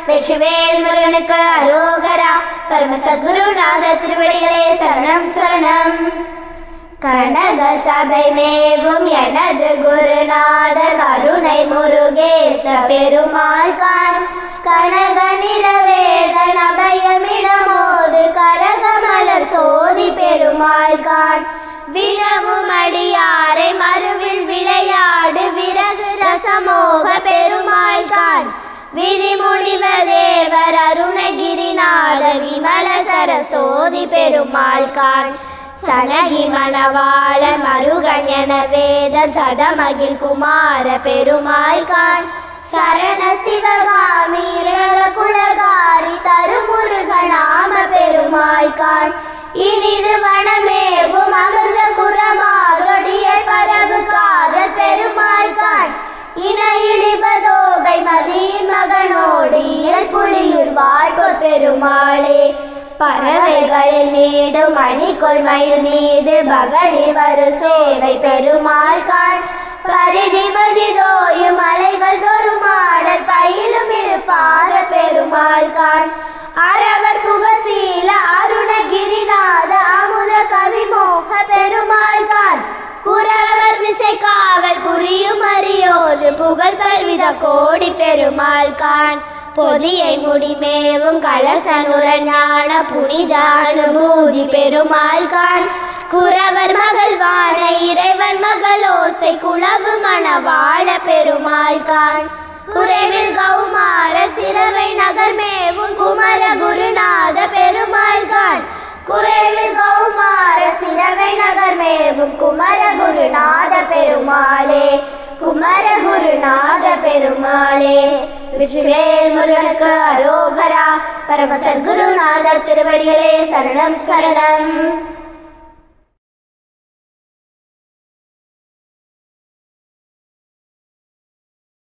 வெற்றிவேல் முருகனுக்கு அரோகரா பரம சத்குருநாத திருவடிகளே சரணம் சரணம் கனக சபை மேவும் எனது குருநாதர் கருணை முருகேச பெருமாள் கான் கனக நிறவேதன் அபயமிடமோது கரகமலர் சோதி பெருமாள் கான் வினவும் அடியாரை மறுவில் விளையாடு விறகு ரசமோக பெருமாள் கான் விதிமுடிவ தேவர் அருணகிரிநாத விமல சரசோதி பெருமாள் கான் சனகி மணவாளன் மருகன் என வேத சதமகில் குமார பெருமாள் கான் சரண சிவகாமி இரள குலகாரி தருமுருகனாம பெருமாள் கான் இனிது வனமேவும் அமிர்த குரமாதொடிய பரவு காதல் பெருமாள் கான் இணையிழிபதோகை மதியின் மகனோடு இயல் புலியுர் வாழ்வோர் பெருமாளே பறவைகளில் நீடும் மணிக்கொள் மயில் மீது பவனி வரு சேவை பெருமாள் கான் பரிதி மதிதோயும் மலைகள் தொருமாடல் பயிலும் இருப்பார பெருமாள் கான் அரவர் புகசீல அருணகிரிநாத அமுத கவிமோக பெருமாள் கான் குறவர் திசை காவல் புரியும் அறியோது புகழ் பல்வித கோடி பெருமாள் கான் பொதியை முடிமேவும் கலசனுர ஞான புனித அனுபூதி பெருமாள் கான் குறவர் மகள் வாழ இறைவன் மகளோசை குளவு மணவாழ பெருமாள் கான் குறைவில் கௌமார சிறவை நகர் மேவும் குமர குருநாத பெருமாள் கான் குறைவில் கௌமார சிறவை நகர் மேவும் குமர குருநாத பெருமாளே குமர குருநாத பெருமாளே விஷ்ணுவேல் முருகனுக்கு அரோகரா பரம சத்குருநாத திருவடிகளே சரணம் சரணம்